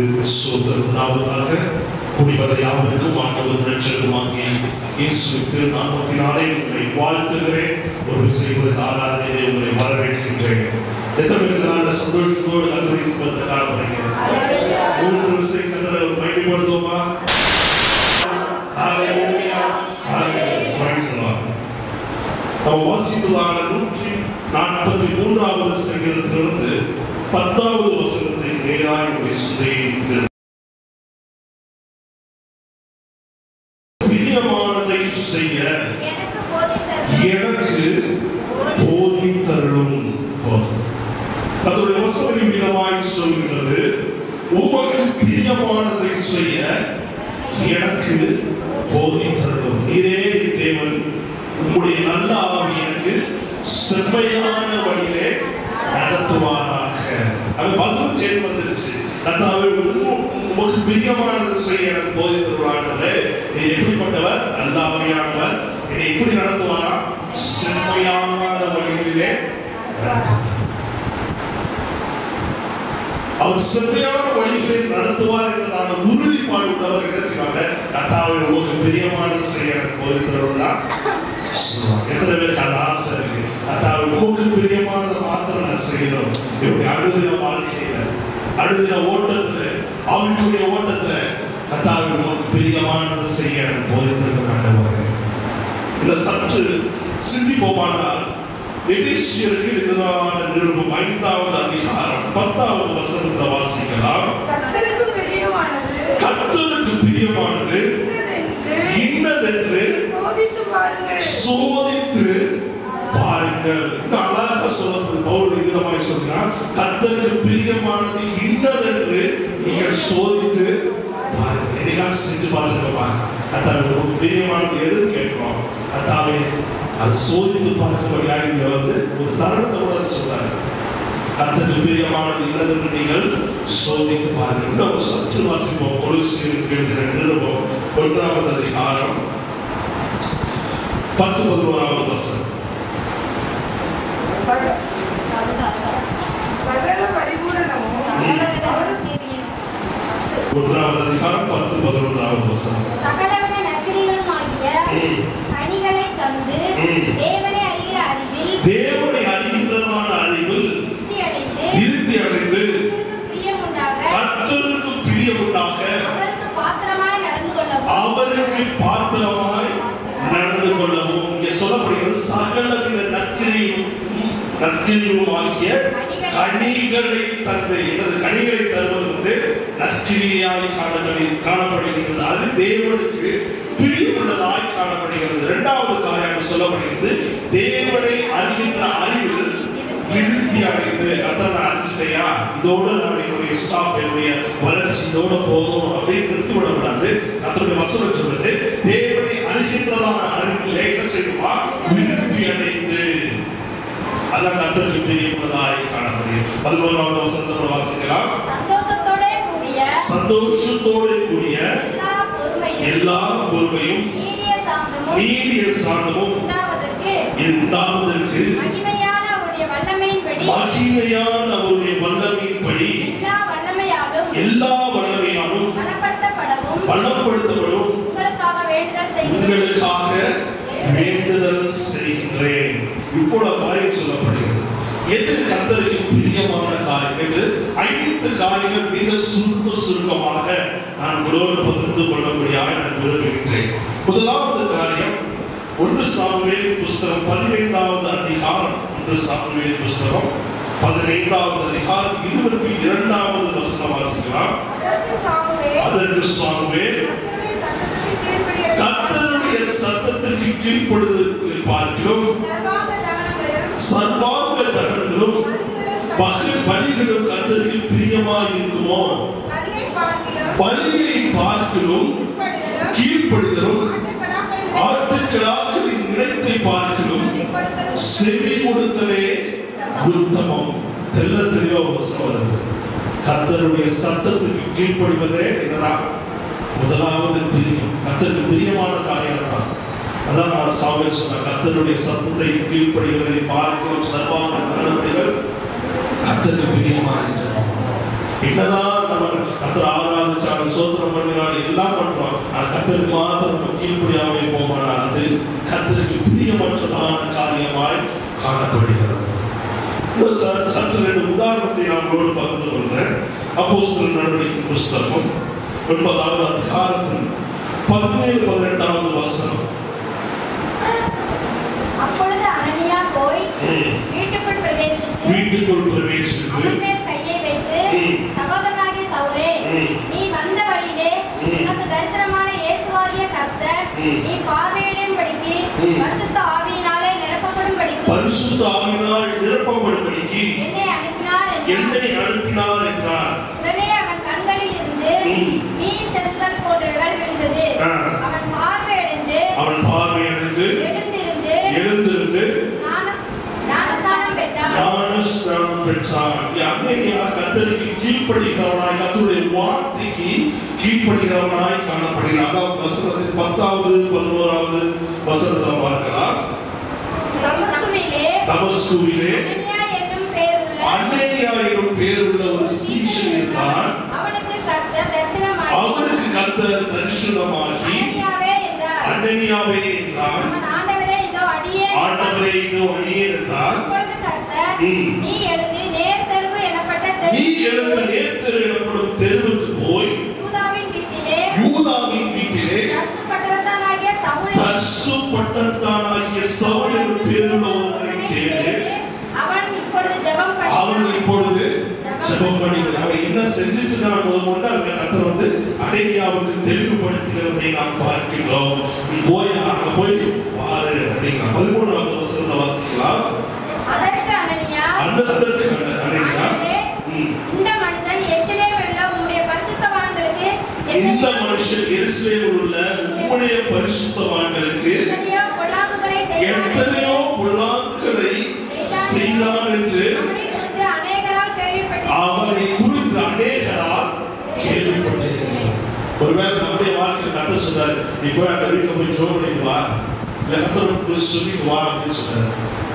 சோதரனாவதாக குடிவதையாவதற்கும் ஆண்டவர் ரட்சகமாகிய இயேசுவிற்கு நாமத்தினாலே உங்களை வாழ்த்துகிறேன் ஒரு விசைகளை ஆராதனையிலே உங்களை வரவேற்கின்றேன் எத்தனை பேருக்கு நல்ல சந்தோஷத்தோடு கத்தரை சிப்பத்தை காணப்படுங்க மூன்று விசை கத்தரை பயன்படுத்துவோமா ஹalleluya ஹalleluya praise the Lord நாம் வாசித்ததான நூற்றி நாற்பத்தி மூன்றாவது சங்கீதத்திலிருந்து பத்தாவது வசனத்தை நேராக உடைய சிந்தையை பிரியமானதை செய்ய எனக்கு போதித்தருளும். எனக்கு போதித்தருளும் அதனுடைய வசனம் விதமாய் சொல்கிறது உமக்கு பிரியமானதை செய்ய எனக்கு போதித்தருளும் நீரே என் தேவன் உம்முடைய நல்ல ஆவி எனக்கு செம்மையான வழியிலே நடத்துவாராக அது பதிலும் செய்து வந்துருச்சு கர்த்தாவே உம்- உமக்கு பிரியமானது செய்ய எனக்கு போதித்தருளானவரே நீ எப்படிப்பட்டவர் நல்ல ஆவியானவர் என்னை எப்படி நடத்துவாரா செம்மையான வழியிலே நடத்துவார் அவர் செம்மையான வழிகளில் நடத்துவார் என்பதான உறுதிப்பாடு உள்ளவர் என்ன செய்வாங்க கர்த்தாவே உங்களுக்கு பிரியமானது செய்ய எனக்கு போதித்தருளா சொல்லுவாங்க. எத்தனை பேருக்கு அந்த ஆசை இருக்கு கர்த்தாவே உங்களுக்கு பிரியமானதை மாத்திரம் நான் செய்யணும் என்னுடைய அழுதின வாழ்க்கையில அழுதின ஓட்டத்துல ஆவிக்குரிய ஓட்டத்துல கர்த்தாவே உங்களுக்கு பிரியமானதை செய்ய எனக்கு போதித்தருள் ஆண்டவரே இந்த சற்று சிந்திப்போமானால் எபிசியருக்கு எதிரான நிருபம் ஐந்தாவது அதிகாரம் பத்தாவது வசனத்துல வாசிக்கலாம் கர்த்தருக்கு பிரியமானது கர்த்தருக்கு பிரியமானது இன்னதென்று இன்னதென்று சோதித்து பாருங்கள் சோதித்து பாருங்கள் இன்னும் அழகாக சொல்றது பவுல் விதமாய் சொல்கிறார் கர்த்தருக்கு பிரியமானது இன்னதென்று நீங்கள் சோதித்து பாருங்கள் என்னைக்காவது செஞ்சு பார்த்துருக்கோமா கர்த்தாவே உங்களுக்கு பிரியமானது எதுன்னு கேட்கிறோம் கர்த்தாவே அது சோதித்து பார்க்கும்படியாக இங்க வந்து ஒரு தருணத்தை கூட சொல்றாரு கர்த்தருக்கு பிரியமானது இன்னதென்று நீங்கள் சோதித்து பாருங்கள் இன்னும் சற்று வாசிப்போம் கொலுசியருக்கு எழுதின நிருபம் ஒன்றாவது அதிகாரம் பத்து பதினோராவது வசனம் சக- அதுதான். சகல பரிபூரணமும் சகலவித நற்கிரியும் ஒன்றாவது அதிகாரம் பத்து பதினொன்றாவது வசனம் சகலவித நற்கிரிகளுமாகிய ம். கனிகளை தந்து ம். தேவனை அறிகிற அறிவில் தேவனை அறிகின்றதான அறிவில் திருப்தி அடைந்து இறுதி அடைந்து கர்த்தருக்கு பிரியமுண்டாக கர்த்தருக்கு பிரியமுண்டாக அவருக்கு பாத்திரமாய் நடந்து கொள்ளவும் அவருக்கு பாத்திரமாய் நடந்து கொள்ளவும் இங்கே சொல்லப்படுகிறது சகலவித நற்கிரியும் நற்கிரியும் ஆகிய கனிகளை தந்து எனது கனிகளை தருவது வந்து நற்கிரியாய் காணப்படு காணப்படுகின்றது அது தேவனுக்கு பிரியமுள்ளதாய் காணப்படுகிறது இரண்டாவது காரியம் சொல்லப்படுகிறது தேவனை அறிகின்ற அறிவில் விருத்தி அடைந்து கத்தனை அழிச்சிட்டையா இதோட நான் என்னுடைய ஸ்டாப் என்னுடைய வளர்ச்சி இதோட போதும் அப்படின்னு நிறுத்தி விடக்கூடாது கத்தருடைய வசனம் சொல்றது தேவனை அறிகின்றதான அறிவில் என்ன செய்யுமா விருத்தி அடைந்து அதான் கத்தருக்கு பிரியமுள்ளதாய் காணப்படுகிறது பதினோராவது வசனத்தை வாசிக்கலாம் சந்தோஷத்தோட கூடிய சந்தோஷத்தோடு கூடிய எல்லா பொறுமையும் எல்லா பொறுமையும் நீடிய சாந்தமும் நீடிய சாந்தமும் உண்டாவதற்கு உண்டாவதற்கு மகிமையான அவருடைய வல்லமையின்படி மகிமையான அவருடைய வல்லமையின்படி எல்லா வல்லமையாலும் எல்லா வல்லமையாலும் பலப்படுத்தப்படவும் பலப்படுத்தப்படும் உங்களுக்காக வேண்டுதல் செய்கிறேன் உங்களுக்காக வேண்டுதல் செய்கின்றேன் இப்போது காரியம் சொல்லப்படுகிறது எது கத்தருக்கு பிரியமான காரியம் என்று ஐந்து காரியங்கள் மிக சுருக்க சுருக்கமாக நான் உங்களோடு பகிர்ந்து கொள்ளும்படியாக நான் விரும்புகின்றேன் முதலாவது காரியம் ஒன்று சாமுவேல் புஸ்தகம் பதினைந்தாவது அதிகாரம் ஒன்று சாமுவேல் புஸ்தகம் பதினைந்தாவது அதிகாரம் இருபத்தி இரண்டாவது வசனம் வாசிக்கலாம் அதற்கு சாமுவேல் அதற்கு சாமுவேல் கர்த்தருடைய சத்தத்துக்கு கீழ்ப்படிய கர்த்தருடைய சத்தத்திற்கு கீழ்ப்படுவதை பார்க்கிறோம் சர்வாங்க தகனங்களும் சர்வாங்க தகங்களும் பகல் பலிகளும் கர்த்தருக்கு பிரியமாய் இருக்குமோ பலியை பார்க்கிலும் பலியை பார்க்கிலும் கீழ்ப்படிதலும் கீழ்ப்படிதலும் ஆட்டுக்கடாக்களின் ஆட்டுக்கிடாக்களின் நினைத்தை பார்க்கிலும் கொடுத்தலும் செவி கொடுத்தலே உத்தமம் தெல்ல தெளிவா வசனம் வருது கர்த்தருடைய சத்தத்துக்கு கீழ்ப்படிவதே என்னதான் முதலாவது பிரியம் கர்த்தருக்கு பிரியமான காரியம் தான் அதான் நான் சாமியல் சொன்ன கர்த்தருடைய சத்தத்தை கீழ்ப்படுகிறதை பார்க்கிறோம் சர்வாங்க தகனப்படிகள் கர்த்தருக்கு பிரியமா இருக்கிறோம் என்னதான் நம்ம கத்தர் ஆராதிச்சாலும் சோதனம் பண்ணினாலும் எல்லாம் பண்ணுவாங்க ஆனா கத்தருக்கு மாத்திரம் நம்ம கீழ்ப்படியாமல் இருப்போமானால் அது கத்தருக்கு பிரியமற்றதான காரியமாய் காணப்படுகிறது இன்னும் ச- சற்று ரெண்டு உதாரணத்தை நான் உங்களோடு பகிர்ந்து கொள்கிறேன் அப்போஸ்தலர் நடவடிக்கை புஸ்தகம் ஒன்பதாவது அதிகாரத்தின் பதினேழு பதினெட்டாவது வசனம் அப்பொழுது அனனியா போய் ம். வீட்டுக்குள் பிரவேசித்து வீட்டுக்குள் பிரவேசித்து அவன் மேல் கையை வைத்து ம். சகோதரனாகிய சவுலே ம். நீ வந்த வழியிலே ம். உனக்கு தரிசனமான இயேசுவாகிய கர்த்தர் ம். நீ பார்வையிடும்படிக்கு ம். பரிசுத்த ஆவியினாலே நிரப்பப்படும்படிக்கு பரிசுத்த ஆவினால் நிரப்பப்படும்படிக்கு என்னை அனுப்பினார் என்றார் என்னை அனுப்பினார் என்றார் உடனே அவன் கண்களில் இருந்து ம். மீன் செல்கள் போன்றவைகள் விழுந்தது ஆ. அவன் பார்வையடைந்து அவன் பார்வையடைந்து எழுந்திருந்து எழுந்திருந்து ஞானம் ஞானஸ்நானம் பெற்றான் ஞானஸ்நானம் பெற்றான் அன்னையா கத்தருக்கு கீழ்ப்படுகிறவனாய் கத்தருடைய வார்த்தைக்கு கீழ்ப்படுகிறவனாய் காணப்படுகிறான் அதாவது வசனத்தின் பத்தாவது பதினோராவது வசனத்தில் பார்க்கலாம் தமஸ்குவிலே தமஸ்குவிலே அனனியா என்னும் பெயருள்ள அன்னையா என்னும் பேருள்ள ஒரு சீஷன் இருந்தான் அவனுக்கு கர்த்தர் தரிசனமாகி அவனுக்கு கத்தர் தரிசனமாகி அனனியாவே என்றார் அனனியாவே என்றான் அவன் ஆண்டவரே இதோ அடியே ஆண்டவரே இதோ அடியேன் என்றார் அப்பொழுது கர்த்தர் ம். நீ எழுந்து நேர் தெருவு எனப்பட்ட நீ தெரு எழுந்த நேர்த்தர் எனப்படும் தெருவுக்கு போய் யூதாவின் வீட்டிலே யூதாவின் வீட்டிலே தர்சு பட்டணத்தானாகிய சவுலை தர்சு பட்டத்தானாகிய சவுல் என்னும் பேருள்ள ஒருவனை தேடு அவன் இப்பொழுது ஜெபம் அவன் பண்ணி இப்பொழுது ஜெபம் பண்ணி அவன் என்ன செஞ்சுட்டு இருக்கான் முதல் கொண்டு அங்க கத்தர் வந்து அடேனியாவுக்கு தெளிவுபடுத்துகிறதை நாம் பார்க்கிறோம் நீ போய் அங்க போய் பாரு அப்படிங்கிற பதிமூணாவது வசனத்தை வாசிக்கலாம் அதற்கு அனனியா அன்னதற்கு அடேனியா ஆண்டவரே, ம். இந்த மனுஷன் எச்சரிக்கையில் உள்ள உம்முடைய பரிசுத்தவான்களுக்கு இந்த மனுஷன் எருசலேமில் உள்ள உம்முடைய பரிசுத்தவான்களுக்கு எத்தனையோ பொல்லாங்குகளை செய்தான் எத்தனையோ பொல்லாங்களை செய்தான் என்று அவனை குறித்து அநேகரால் கேள்விப்பட்டிருக்கிறேன். அவனை குறித்து அநேகரால் கேள்விப்பட்டிருக்கிறோம் ஒருவேளை நம்முடைய வாழ்க்கை கத்த சொல்றாரு நீ போய் அந்த வீட்டுல போய் ஜோ பண்ணிட்டு வா இல்ல கத்தருக்கு சொல்லிட்டு வா அப்படின்னு சொல்றாரு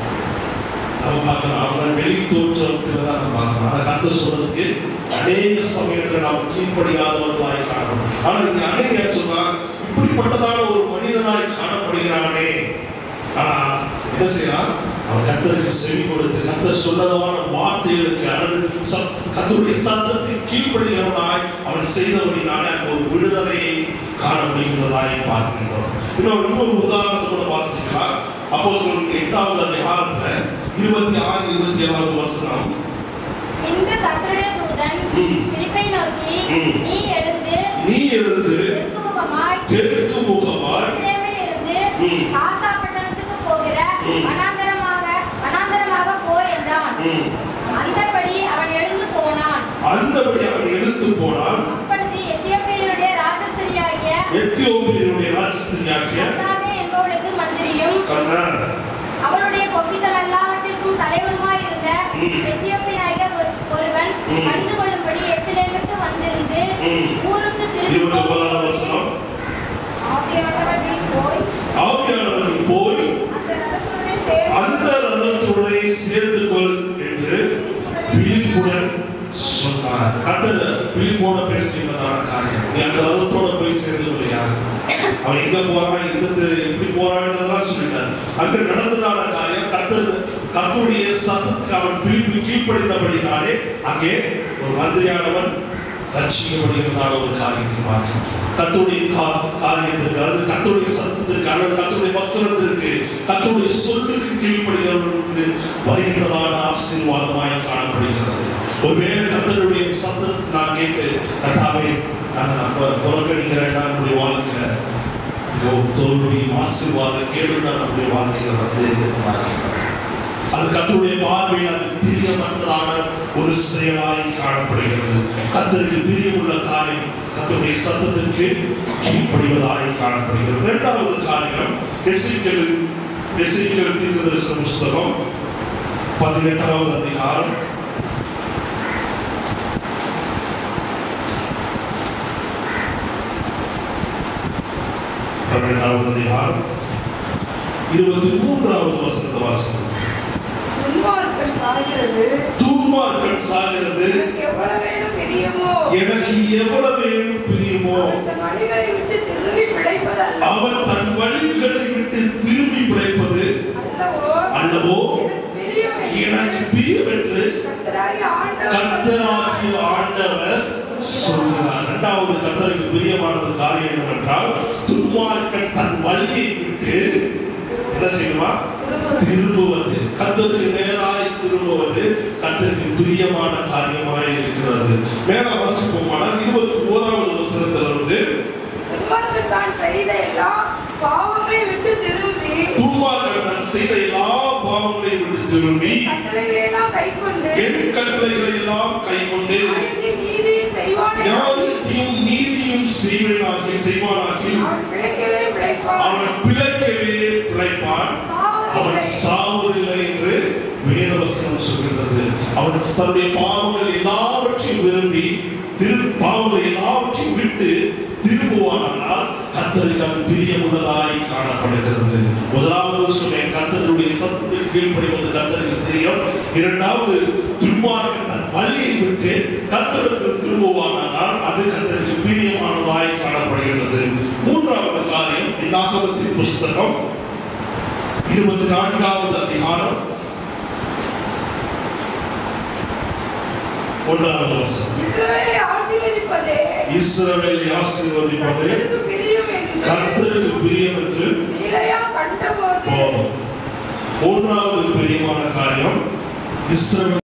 நம்ம பார்க்கலாம் அவன் வெளி தோற்றத்தில் தான் நம்ம பார்க்கலாம் ஆனா கத்த சொல்றதுக்கு அநேக சமயத்துல நாம் கீழ்ப்படியாதவர்களாய் காணப்படும் ஆனா இங்க அநேக சொல்றா இப்படிப்பட்டதான ஒரு மனிதனாய் காணப்படுகிறானே ஆனா என்ன செய்யறான் அவன் கத்தருக்கு செவி கொடுத்து கத்தர் சொன்னதான வார்த்தைகளுக்கு அல்லது சத் கத்தருடைய சத்தத்தின் கீழ்ப்படுகிறவனாய் அவன் செய்தவனினால அங்க ஒரு விடுதலையை காண முடிகிறதாய் பார்க்கின்றோம் இன்னொரு இன்னொரு உதாரணத்தை கூட வாசிக்கலாம் அப்போ எட்டாவது அதிகாரத்துல இருபத்தி ஆறு இருபத்தி ஏழாவது வசனம் பின்பு கர்த்தருடைய தூதன் ம். பிலிப்பை நோக்கி ம். நீ எழுந்து நீ எழுந்து தெற்கு முகமாய் தெற்கு முகமாய் எருசலேமில் இருந்து ம். காசா பட்டணத்துக்கு போகிற ம். வனாந்தரமாக வனாந்தரமாக போ என்றான் ம். அந்தபடி அவன் எழுந்து போனான் அந்தபடி அவன் எடுத்து போனான் அப்பொழுது எத்தியோப்பியனுடைய ராஜஸ்திரியாகிய எத்தியோப்பியனுடைய ராஜஸ்திரியாகிய கர்த்தாகே என்பவளுக்கு மந்திரியும் கண்ணன் அவளுடைய பொக்கிஷம் எல்லாவற்றிற்கும் தலைவனுமாய் இருந்த ம். எத்தியோப்பியனாகிய ஒரு- ஒருவன் ம். பணிந்து கொள்ளும்படி எச்சிலேமுக்கு வந்திருந்து ம். ஊருக்கு திரும்பி இருபத்தி ஒன்பதாவது வசனம் ஆவியானவர் நீ போய் ஆவியானவர் போய் அந்த ரதத்துடனே சேர்ந்து அந்த ரதத்துடனே சேர்ந்து கொள் என்று பிலிப்புடன் சொன்னார் கத்தர் பிலிப்போட பேசினதான காரியம் நீ அந்த ரதத்தோட போய் சேர்ந்து கொள்ளையா அவன் எங்க போறான் எந்த தெரு எப்படி போறான்றதெல்லாம் சொல்லிட்டார் அங்க நடந்ததான காரியம் கத்தர் கத்தருடைய சத்தத்துக்கு அவன் பிலிப்பு கீழ்ப்படிந்தபடினாலே அங்கே ஒரு மந்திரியானவன் ரட்சிக்கப்படுகிறதான ஒரு காரியத்தை பார்க்கிறோம் கத்தருடைய கா- காரியத்திற்கு அல்லது கத்தருடைய சத்தத்திற்கு அல்லது கத்தருடைய வசனத்திற்கு கத்தருடைய சொல்லுக்கு கீழ்ப்படுகிறவர்களுக்கு வருகிறதான ஆசீர்வாதமாய் காணப்படுகிறது ஒருவேளை கத்தருடைய சத்தத்தை நான் கேட்டு கத்தாவே அதை நம்ம புறக்கணிக்கிறேன் நம்முடைய வாழ்க்கையில இதோ தோல்வி ஆசீர்வாத கேடுதான் நம்முடைய வாழ்க்கையில வந்து இருக்கிறார்கள் அது கத்தருடைய பார்வையில் அது பிரியமற்றதான ஒரு செயலாய் காணப்படுகிறது கத்தருக்கு பிரியமுள்ள காரியம் கத்தருடைய சத்தத்திற்கு கீழ்ப்படிவதாய் காணப்படுகிறது இரண்டாவது காரியம் எஸ்ஐக்கள் எஸ்ஐக்கள் தீர்க்க தரிசன புஸ்தகம் பதினெட்டாவது அதிகாரம் பதினெட்டாவது அதிகாரம் இருபத்தி மூன்றாவது வசனத்தை வாசிக்கிறோம் துன்மார்க்கர் சாகிறது துன்மார்க்கன் சாகிறது எனக்கு எவ்வளவேனும் பிரியமோ எனக்கு எவ்வளவு பிரியுமோ அவன் தன் வழிகளை விட்டு திரும்பி பிழைப்பதல்ல அவன் தன் வழிகளை விட்டு திரும்பி பிழைப்பது அல்லவோ அல்லவோ எனக்கு பிரியம் எனக்கு பிரியம் என்று கர்த்தராகிய ஆண்டவர் கர்த்தராகிய ஆண்டவர் சொல்கிறார் இரண்டாவது கர்த்தருக்கு பிரியமானது காரியம் என்னவென்றால் துன்மார்க்கன் தன் வழியை விட்டு என்ன செய்யுமா திரும்புவது கர்த்தருக்கு நேராய் திரும்புவது கர்த்தருக்கு பிரியமான காரியமாய் இருக்கிறது மேல வாசிப்போமானால் இருபத்தி ஓராவது வசனத்திலிருந்து துன்மார்க்கன் தான் செய்த எல்லா பாவங்களை விட்டு திரும்பி துன்மார்க்கன் தன் செய்த எல்லா பாவங்களை விட்டு திரும்பி கட்டளைகளை எல்லாம் கைக்கொண்டு என் கட்டளைகளை எல்லாம் கைக்கொண்டு நியாயத்தை நீதியை செய்வானே நியாயத்தையும் நீதியும் செய்வனாகி செய்வானாகி அவன் பிழைக்கவே பிழைப்பான் அவன் பிழைக்கவே பிழைப்பான் அவன் சாவதில்லை சாவதில்லை என்று வேதவசனம் சொல்கின்றது அவன் தன்னுடைய பாவங்கள் எல்லாவற்றையும் விரும்பி திரு பாவங்கள் எல்லாவற்றையும் விட்டு திரும்புவானால் கத்தருக்கு அது பிரியமுள்ளதாய் காணப்படுகிறது முதலாவது சொன்னேன் கத்தருடைய சத்தத்துக்கு கீழ்ப்படிவது கத்தருக்கு பிரியம் இரண்டாவது துன்மார்க்கன் தன் வழியை விட்டு கத்தருக்கு திரும்புவானால் அது கத்தருக்கு பிரியமானதாய் காணப்படுகிறது மூன்றாவது காரியம் நாகவத்தின் புஸ்தகம் இருபத்தி நான்காவது அதிகாரம் ஒன்றாவது வசனம் இஸ்ரவேலை ஆசீர்வதிப்பதே இஸ்ரவேலை ஆசீர்வதிப்பது கர்த்தருக்கு பிரியம் என்று கர்த்தருக்கு பிரியம் என்று பிழையா கண்டபோது போதும் மூன்றாவது பிரியமான காரியம் இஸ்ரவேல்